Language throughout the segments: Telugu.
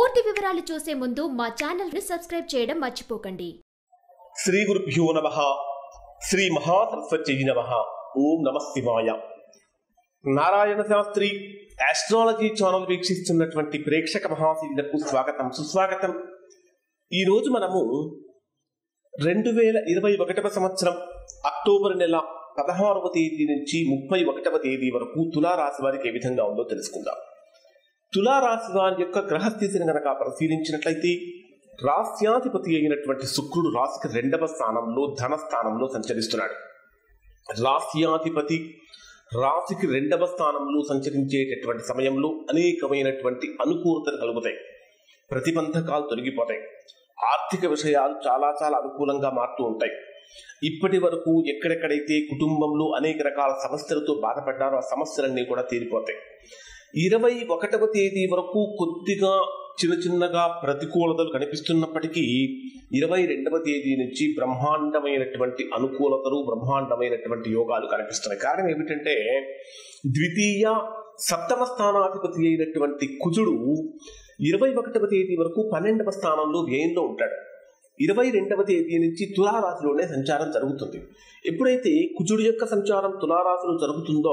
పూర్తి వివరాలు చూసే ముందు మా ఛానల్ ని సబ్స్క్రైబ్ చేయడం మర్చిపోకండి శ్రీ గురుభ్యో నమ శ్రీ మహాసరస్వత్యై నమ ఓం నమ శివాయ నారాయణ శాస్త్రి ఆస్ట్రాలజీ ఛానల్ వీక్షిస్తున్నటువంటి ప్రేక్షక మహాశీలకు స్వాగతం సుస్వాగతం ఈరోజు మనము రెండు వేల ఇరవై ఒకటవ సంవత్సరం అక్టోబర్ నెల పదహారవ తేదీ నుంచి ముప్పై ఒకటవ తేదీ వరకు తులారాశి వారికి ఏ విధంగా ఉందో తెలుసుకుందాం తులారాశి వారి యొక్క గ్రహస్థితిని కనుక పరిశీలించినట్లయితే రాస్యాధిపతి అయినటువంటి శుక్రుడు రాశికి రెండవ స్థానంలో ధన స్థానంలో సంచరిస్తున్నాడు రాస్యాధిపతి రాశికి రెండవ స్థానంలో సంచరించేటటువంటి సమయంలో అనేకమైనటువంటి అనుకూలతలు కలుగుతాయి ప్రతిబంధకాలు తొలగిపోతాయి ఆర్థిక విషయాలు చాలా చాలా అనుకూలంగా మారుతూ ఉంటాయి ఇప్పటి వరకు ఎక్కడెక్కడైతే కుటుంబంలో అనేక రకాల సమస్యలతో బాధపడ్డారో ఆ సమస్యలన్నీ కూడా తీరిపోతాయి ఇరవై ఒకటవ తేదీ వరకు కొద్దిగా చిన్న చిన్నగా ప్రతికూలతలు కనిపిస్తున్నప్పటికీ ఇరవై రెండవ తేదీ నుంచి బ్రహ్మాండమైనటువంటి అనుకూలతలు బ్రహ్మాండమైనటువంటి యోగాలు కనిపిస్తున్నాయి కారణం ఏమిటంటే ద్వితీయ సప్తమ స్థానాధిపతి అయినటువంటి కుజుడు ఇరవై ఒకటవ తేదీ వరకు పన్నెండవ స్థానంలో వ్యయంలో ఉంటాడు ఇరవై రెండవ తేదీ నుంచి తులారాశిలోనే సంచారం జరుగుతుంది ఎప్పుడైతే కుజుడు యొక్క సంచారం తులారాశిలో జరుగుతుందో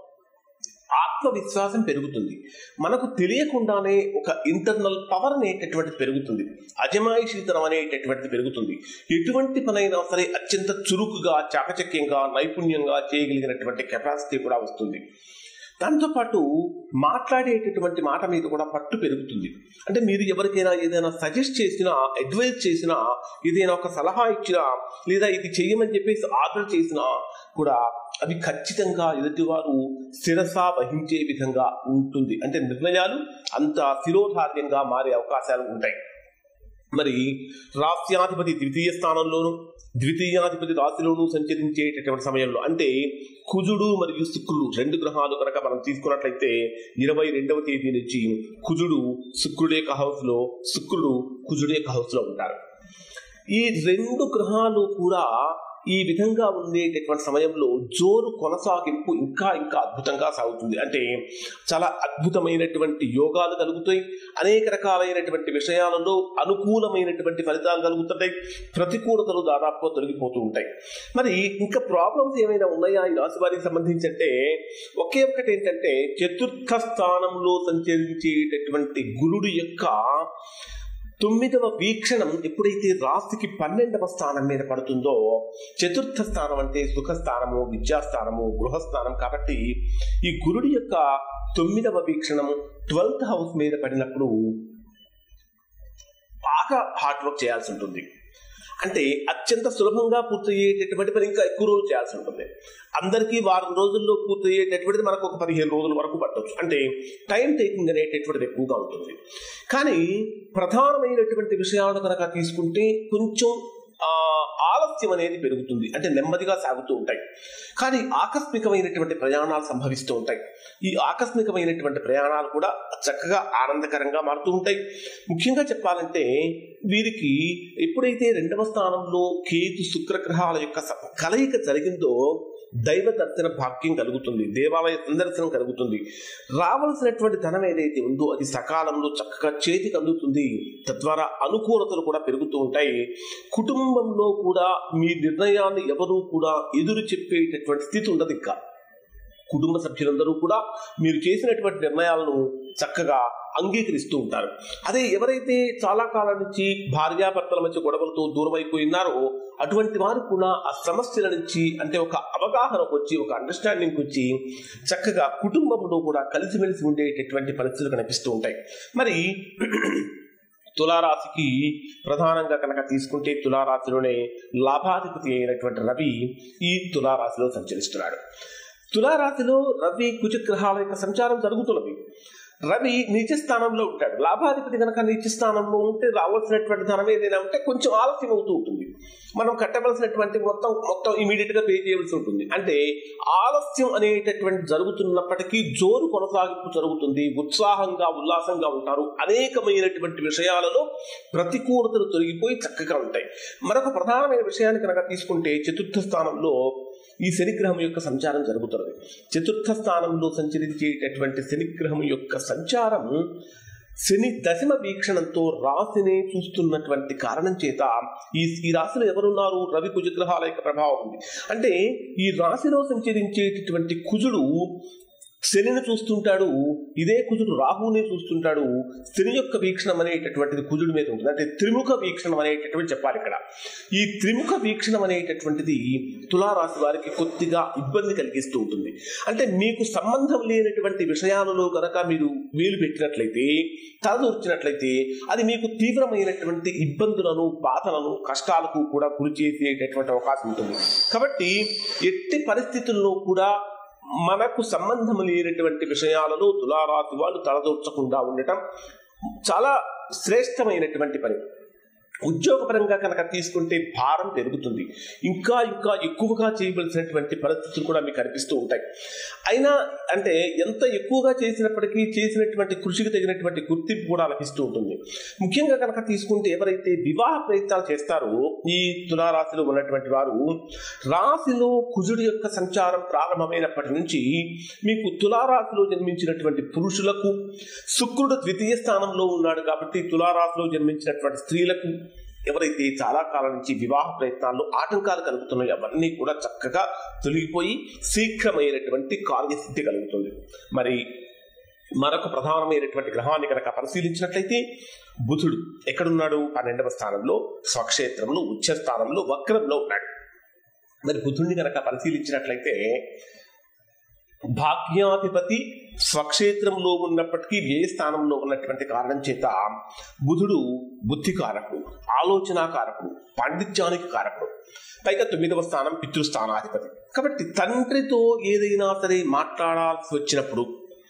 ఆత్మవిశ్వాసం పెరుగుతుంది మనకు తెలియకుండానే ఒక ఇంటర్నల్ పవర్ అనేటటువంటిది పెరుగుతుంది అజమాయిషీతనం అనేటటువంటిది పెరుగుతుంది ఎటువంటి పనైనా సరే అత్యంత చురుకుగా చాకచక్యంగా నైపుణ్యంగా చేయగలిగినటువంటి కెపాసిటీ కూడా వస్తుంది దాంతోపాటు మాట్లాడేటటువంటి మాట మీద కూడా పట్టు పెరుగుతుంది అంటే మీరు ఎవరికైనా ఏదైనా సజెస్ట్ చేసినా అడ్వైజ్ చేసినా ఏదైనా ఒక సలహా ఇచ్చినా లేదా ఇది చెయ్యమని చెప్పేసి ఆర్డర్ చేసినా కూడా అవి ఖచ్చితంగా ఎదుటివారు శిరస వహించే విధంగా ఉంటుంది అంటే నిర్ణయాలు అంత శిరోధార్యంగా మారే అవకాశాలు ఉంటాయి మరి రాస్యాధిపతి ద్వితీయ స్థానంలోను ద్వితీయాధిపతి రాశిలోను సంచరించేటటువంటి సమయంలో అంటే కుజుడు మరియు శుక్రుడు రెండు గ్రహాలు కనుక మనం తీసుకున్నట్లయితే ఇరవై రెండవ తేదీ నుంచి కుజుడు శుక్రుడు యొక్క హౌస్లో శుక్రుడు కుజుడు యొక్క హౌస్లో ఉంటారు ఈ రెండు గ్రహాలు కూడా ఈ విధంగా ఉండేటటువంటి సమయంలో జోరు కొనసాగింపు ఇంకా ఇంకా అద్భుతంగా సాగుతుంది అంటే చాలా అద్భుతమైనటువంటి యోగాలు కలుగుతాయి అనేక రకాలైనటువంటి విషయాలలో అనుకూలమైనటువంటి ఫలితాలు కలుగుతుంటాయి ప్రతికూలతలు దాదాపుగా తొలగిపోతూ ఉంటాయి మరి ఇంకా ప్రాబ్లమ్స్ ఏమైనా ఉన్నాయా ఈ రాశి వారికి సంబంధించి అంటే ఒకే ఒక్కటి ఏంటంటే చతుర్థ స్థానంలో సంచరించేటటువంటి గురుడు యొక్క తొమ్మిదవ వీక్షణం ఎప్పుడైతే రాశికి పన్నెండవ స్థానం మీద పడుతుందో చతుర్థ స్థానం అంటే సుఖస్థానము విద్యాస్థానము గృహస్థానం కాబట్టి ఈ గురుడి యొక్క తొమ్మిదవ వీక్షణం ట్వెల్త్ హౌస్ మీద పడినప్పుడు బాగా హార్డ్ వర్క్ చేయాల్సి ఉంటుంది అంటే అత్యంత సులభంగా పూర్తయ్యేటటువంటి పని ఇంకా ఎక్కువ రోజులు చేయాల్సి ఉంటుంది అందరికీ వారం రోజుల్లో పూర్తయ్యేటటువంటిది మనకు ఒక పదిహేను రోజుల వరకు పట్టవచ్చు అంటే టైం టేకింగ్ అనేటటువంటిది ఎక్కువగా ఉంటుంది కానీ ప్రధానమైనటువంటి విషయాలను కనుక తీసుకుంటే కొంచెం ఆలస్యం అనేది పెరుగుతుంది అంటే నెమ్మదిగా సాగుతూ ఉంటాయి కానీ ఆకస్మికమైనటువంటి ప్రయాణాలు సంభవిస్తూ ఉంటాయి ఈ ఆకస్మికమైనటువంటి ప్రయాణాలు కూడా చక్కగా ఆనందకరంగా మారుతూ ఉంటాయి ముఖ్యంగా చెప్పాలంటే వీరికి ఎప్పుడైతే రెండవ స్థానంలో కేతు శుక్రగ్రహాల యొక్క కలయిక జరిగిందో దైవ దర్శన భాగ్యం కలుగుతుంది దేవాలయ సందర్శనం కలుగుతుంది రావలసినటువంటి ధనం ఏదైతే ఉందో అది సకాలంలో చక్కగా చేతికి అందుతుంది తద్వారా అనుకూలతలు కూడా పెరుగుతూ ఉంటాయి కుటుంబంలో కూడా మీ నిర్ణయాన్ని ఎవరూ కూడా ఎదురు చెప్పేటటువంటి స్థితి ఉండదు ఇంకా కుటుంబ సభ్యులందరూ కూడా మీరు చేసినటువంటి నిర్ణయాలను చక్కగా అంగీకరిస్తూ ఉంటారు అదే ఎవరైతే చాలా కాలం నుంచి భార్యాభర్తల మధ్య గొడవలతో దూరం అయిపోయినారో అటువంటి వారు కూడా ఆ సమస్యల నుంచి అంటే ఒక అవగాహనకు వచ్చి ఒక అండర్స్టాండింగ్ వచ్చి చక్కగా కుటుంబంలో కూడా కలిసిమెలిసి ఉండేటటువంటి పరిస్థితులు కనిపిస్తూ ఉంటాయి మరి తులారాశికి ప్రధానంగా కనుక తీసుకుంటే తులారాశిలోనే లాభాధిపతి అయినటువంటి రవి ఈ తులారాశిలో సంచరిస్తున్నాడు తులారాశిలో రవి కుజగ్రహాల యొక్క సంచారం జరుగుతున్నది రవి నీచ స్థానంలో ఉంటాడు లాభాధిపతి కనుక నీచ స్థానంలో ఉంటే రావాల్సినటువంటి ధనం ఏదైనా ఉంటే కొంచెం ఆలస్యం అవుతూ ఉంటుంది మనం కట్టవలసినటువంటి మొత్తం మొత్తం ఇమీడియట్ గా పే చేయవలసి ఉంటుంది అంటే ఆలస్యం అనేటటువంటి జరుగుతున్నప్పటికీ జోరు కొనసాగింపు జరుగుతుంది ఉత్సాహంగా ఉల్లాసంగా ఉంటారు అనేకమైనటువంటి విషయాలలో ప్రతికూలతలు తొలగిపోయి చక్కగా ఉంటాయి మరొక ప్రధానమైన విషయాన్ని కనుక తీసుకుంటే చతుర్థ స్థానంలో ఈ శనిగ్రహం యొక్క సంచారం జరుగుతున్నది చతుర్థ స్థానంలో సంచరించేటటువంటి శనిగ్రహం యొక్క సంచారం శని దశమ వీక్షణంతో రాశిని చూస్తున్నటువంటి కారణం చేత ఈ ఈ రాశిలో ఎవరున్నారు రవి కుజగ్రహాల యొక్క ప్రభావం ఉంది అంటే ఈ రాశిలో సంచరించేటటువంటి కుజుడు శనిని చూస్తుంటాడు ఇదే కుజుడు రాహువుని చూస్తుంటాడు శని యొక్క వీక్షణం అనేటటువంటిది కుజుడి మీద ఉంటుంది అంటే త్రిముఖ వీక్షణం అనేటటువంటి చెప్పాలి ఇక్కడ ఈ త్రిముఖ వీక్షణం అనేటటువంటిది తులారాశి వారికి కొద్దిగా ఇబ్బంది కలిగిస్తూ ఉంటుంది అంటే మీకు సంబంధం లేనటువంటి విషయాలలో కనుక మీరు వేలు పెట్టినట్లయితే తలదూర్చినట్లయితే అది మీకు తీవ్రమైనటువంటి ఇబ్బందులను బాధలను కష్టాలకు కూడా గురి చేసేటటువంటి అవకాశం ఉంటుంది కాబట్టి ఎట్టి పరిస్థితుల్లో కూడా మనకు సంబంధం లేనటువంటి విషయాలలో తులారాశి వాళ్ళు తలదూర్చకుండా ఉండటం చాలా శ్రేష్టమైనటువంటి పని ఉద్యోగపరంగా కనుక తీసుకుంటే భారం పెరుగుతుంది ఇంకా ఇంకా ఎక్కువగా చేయవలసినటువంటి పరిస్థితులు కూడా మీకు కనిపిస్తూ ఉంటాయి అయినా అంటే ఎంత ఎక్కువగా చేసినప్పటికీ చేసినటువంటి కృషికి తగినటువంటి గుర్తింపు కూడా లభిస్తూ ఉంటుంది ముఖ్యంగా కనుక తీసుకుంటే ఎవరైతే వివాహ ప్రయత్నాలు చేస్తారో ఈ తులారాశిలో ఉన్నటువంటి వారు రాశిలో కుజుడి యొక్క సంచారం ప్రారంభమైనప్పటి నుంచి మీకు తులారాశిలో జన్మించినటువంటి పురుషులకు శుక్రుడు ద్వితీయ స్థానంలో ఉన్నాడు కాబట్టి తులారాశిలో జన్మించినటువంటి స్త్రీలకు ఎవరైతే చాలా కాలం నుంచి వివాహ ప్రయత్నాల్లో ఆటంకాలు కలుగుతున్నాయో అవన్నీ కూడా చక్కగా తొలగిపోయి శీఘ్రమైనటువంటి కార్యసిద్ధి కలుగుతుంది మరి మరొక ప్రధానమైనటువంటి గ్రహాన్ని కనుక పరిశీలించినట్లయితే బుధుడు ఎక్కడున్నాడు పన్నెండవ స్థానంలో స్వక్షేత్రంలో ఉచ్చ స్థానంలో వక్రంలో ఉన్నాడు మరి బుధుడిని కనుక పరిశీలించినట్లయితే భాగ్యాధిపతి స్వక్షేత్రంలో ఉన్నప్పటికీ వ్యయ స్థానంలో ఉన్నటువంటి కారణం చేత బుధుడు బుద్ధికారకుడు ఆలోచనాకారకుడు పాండిత్యానికి కారకుడు పైగా తొమ్మిదవ స్థానం పితృస్థానాధిపతి కాబట్టి తండ్రితో ఏదైనా సరే మాట్లాడాల్సి వచ్చినప్పుడు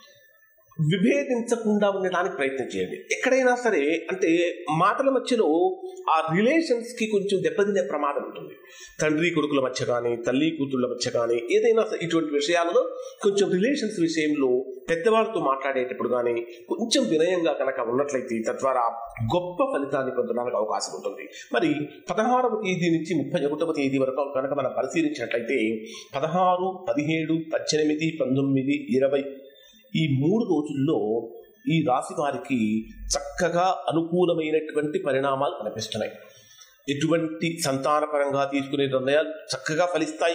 విభేదించకుండా ఉండడానికి ప్రయత్నం చేయండి ఎక్కడైనా సరే అంటే మాటల మధ్యలో ఆ రిలేషన్స్ కి కొంచెం దెబ్బతినే ప్రమాదం ఉంటుంది తండ్రి కొడుకుల మధ్య కానీ తల్లి కూతుళ్ళ మధ్య కానీ ఏదైనా సరే ఇటువంటి విషయాలలో కొంచెం రిలేషన్స్ విషయంలో పెద్దవాళ్ళతో మాట్లాడేటప్పుడు కానీ కొంచెం వినయంగా కనుక ఉన్నట్లయితే తద్వారా గొప్ప ఫలితాన్ని పొందడానికి అవకాశం ఉంటుంది మరి పదహారవ తేదీ నుంచి ముప్పై ఒకటవ తేదీ వరకు కనుక మనం పరిశీలించినట్లయితే పదహారు పదిహేడు పద్దెనిమిది పంతొమ్మిది ఇరవై ఈ మూడు రోజుల్లో ఈ రాశి వారికి చక్కగా అనుకూలమైనటువంటి పరిణామాలు కనిపిస్తున్నాయి ఎటువంటి సంతానపరంగా తీసుకునే నిర్ణయాలు చక్కగా ఫలిస్తాయి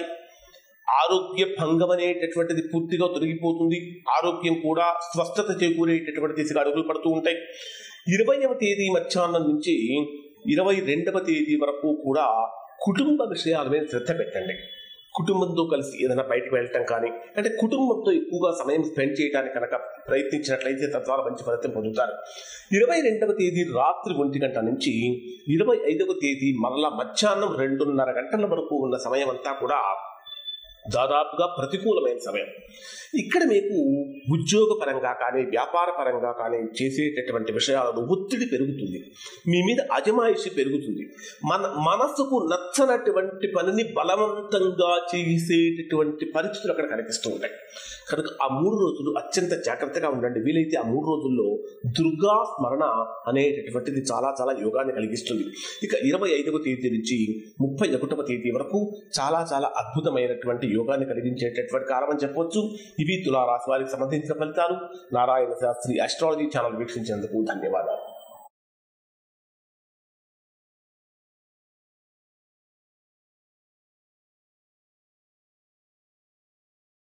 ఆరోగ్య భంగం అనేటటువంటిది పూర్తిగా తొలగిపోతుంది ఆరోగ్యం కూడా స్వస్థత చేకూరేటటువంటి దిశగా అడుగులు పడుతూ ఉంటాయి ఇరవైవ తేదీ మధ్యాహ్నం నుంచి ఇరవై రెండవ తేదీ వరకు కూడా కుటుంబ విషయాల మీద శ్రద్ధ పెట్టండి కుటుంబంతో కలిసి ఏదైనా బయటకు వెళ్ళటం కానీ అంటే కుటుంబంతో ఎక్కువగా సమయం స్పెండ్ చేయడానికి కనుక ప్రయత్నించినట్లయితే తద్వారా మంచి ఫలితం పొందుతారు ఇరవై రెండవ తేదీ రాత్రి ఒంటి గంట నుంచి ఇరవై ఐదవ తేదీ మరలా మధ్యాహ్నం రెండున్నర గంటల వరకు ఉన్న సమయం అంతా కూడా దాదాపుగా ప్రతికూలమైన సమయం ఇక్కడ మీకు ఉద్యోగ పరంగా కానీ వ్యాపార పరంగా కానీ చేసేటటువంటి విషయాలలో ఒత్తిడి పెరుగుతుంది మీ మీద అజమాయిషి పెరుగుతుంది మన మనసుకు నచ్చనటువంటి పనిని బలవంతంగా చేసేటటువంటి పరిస్థితులు అక్కడ కనిపిస్తూ ఉంటాయి కనుక ఆ మూడు రోజులు అత్యంత జాగ్రత్తగా ఉండండి వీలైతే ఆ మూడు రోజుల్లో దుర్గా స్మరణ అనేటటువంటిది చాలా చాలా యోగాన్ని కలిగిస్తుంది ఇక ఇరవై ఐదవ తేదీ నుంచి ముప్పై ఒకటవ తేదీ వరకు చాలా చాలా అద్భుతమైనటువంటి యోగాన్ని కలిగించేటటువంటి కాలం అని చెప్పొచ్చు ఇవి తులారాశి వారికి సంబంధించిన ఫలితాలు నారాయణ శాస్త్రి అస్ట్రాలజీ ఛానల్ వీక్షించేందుకు ధన్యవాదాలు